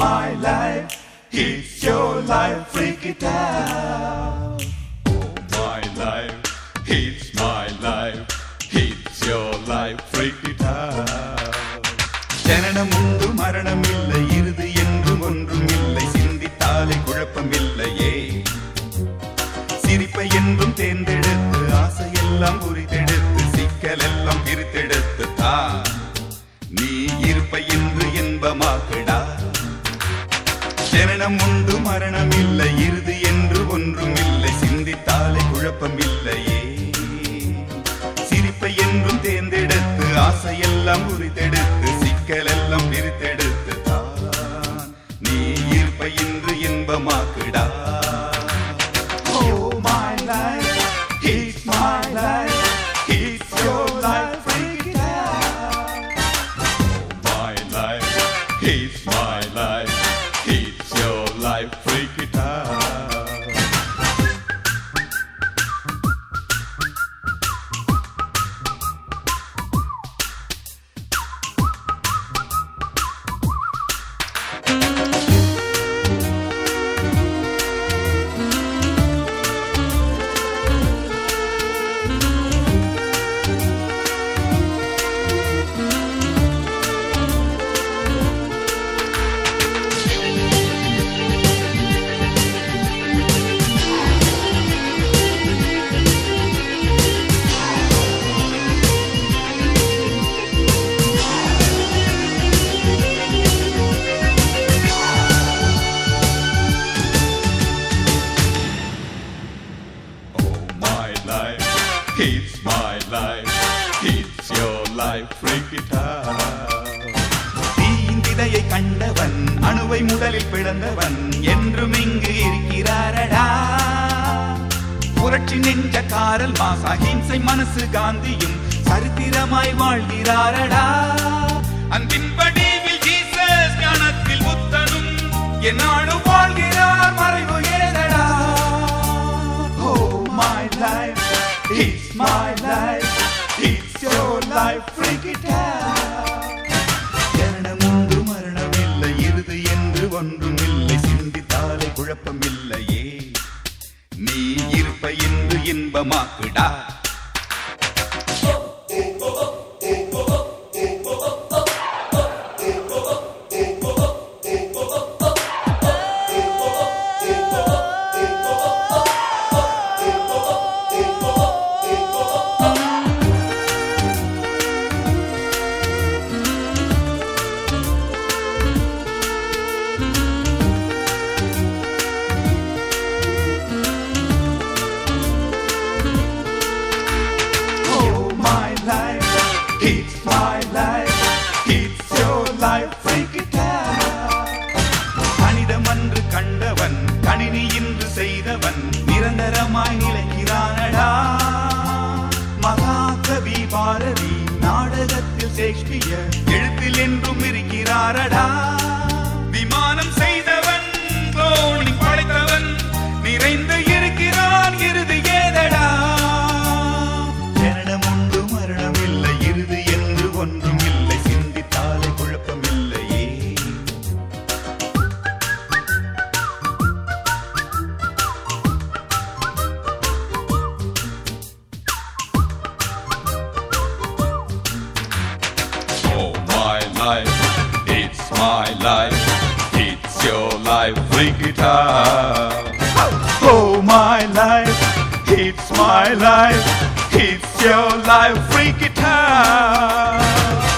my life. It's your life. Freak it out. Oh, my life, it's my life, it's your life, freak it out. ஜனனம் உண்டு மரணம் இல்லை இறுதி என்றும் ஒன்றும் இல்லை சிந்தித்தாலே குழப்பம் இல்லையே சிரிப்பை என்றும் தேர்ந்தெடுத்து ஆசையெல்லாம் குறித்தெடுத்து சிக்கல் எல்லாம் பிரித்தெடுத்து தா நீ இருப்பை என்று இன்பமாக்குடா ஜனனம் உண்டு மரணம் இல்லை இறுதி என்று ஒன்றும் இல்லை சிந்தித்தாலே குழப்பம் இல்லையே சிரிப்பை என்றும் தேர்ந்தெடுத்து ஆசையெல்லாம் உரித்தெடுத்து சிக்கல் எல்லாம் பிரித்தெடுத்து தான் நீ இருப்பை இன்று இன்பமாக்குடா Oh, my life, it's my life, it's your life, freak it out. My life, it's my life, it's your life, freak it out. Oh, my life, it's my life, it's your life, freak it out. தீயின் விதையை கண்டவன் அணுவை முதலில் பிளந்தவன் என்றும் இங்கு இருக்கிறாரடா புரட்சி நெஞ்ச காரல் mass அகிம்சை மனசு காந்தியும் சரித்திரமாய் வாழ்கிறாரடா அன்பின் வடிவில் ஜீசஸ் ஞானத்தில் புத்தனும் என்னாடு வாழ்கிறார் மறைவு ஏதடா Oh my life, it's my life, it's your life, freak it out. ஜனனம் உண்டு மரணம் இல்லை இறுதி என்று ஒன்றும் இல்லை சிந்தித்தாலே குழப்பம் இல்லையே நீ இருப்ப இன்று இன்பமாக்குடா Oh my life, it's my life, it's your life, freak it out. கணிதம் அன்று கண்டவன் கணினி இன்று செய்தவன் நிரந்தரமாய் நிலைக்கிறானடா மகாகவி பாரதி நாடகத்தில் ஷேக்ஸ்பியர் எழுத்தில் என்றும் இருக்கிறாரடா விமானம் செய்தவன் cloning படைத்தவன் நிறைந்து இருக்கிறான் இறுதி ஏதடா ஜனனம் உண்டு மரணம் இல்லை இறுதி என்று ஒன்றும் இல்லை சிந்தித்தாலே குழப்பம் இல்லையே Oh, my life, it's my life, it's your life, freak it out. Oh my life, it's my life, it's your life, freak it out.